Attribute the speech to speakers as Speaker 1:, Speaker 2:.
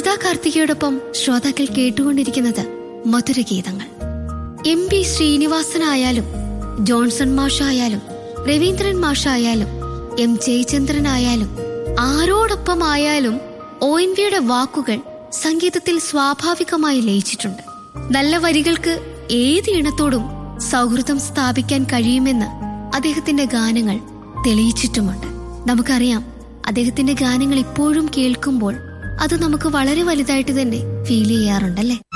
Speaker 1: സുധാ കാർത്തികയോടൊപ്പം ശ്രോതാക്കൾ കേട്ടുകൊണ്ടിരിക്കുന്നത് മധുരഗീതങ്ങൾ എം പി ശ്രീനിവാസനായാലും ജോൺസൺ മാഷായാലും രവീന്ദ്രൻ മാഷായാലും എം ജയചന്ദ്രനായാലും ആരോടൊപ്പമായാലും ഒ എൻ വിയുടെ വാക്കുകൾ സംഗീതത്തിൽ സ്വാഭാവികമായി ലയിച്ചിട്ടുണ്ട് നല്ല വരികൾക്ക് ഏത് ഇണത്തോടും സൗഹൃദം സ്ഥാപിക്കാൻ കഴിയുമെന്ന് അദ്ദേഹത്തിന്റെ ഗാനങ്ങൾ തെളിയിച്ചിട്ടുമുണ്ട് നമുക്കറിയാം അദ്ദേഹത്തിന്റെ ഗാനങ്ങൾ ഇപ്പോഴും കേൾക്കുമ്പോൾ അത് നമുക്ക് വളരെ വലുതായിട്ട് തന്നെ ഫീൽ ചെയ്യാറുണ്ടല്ലേ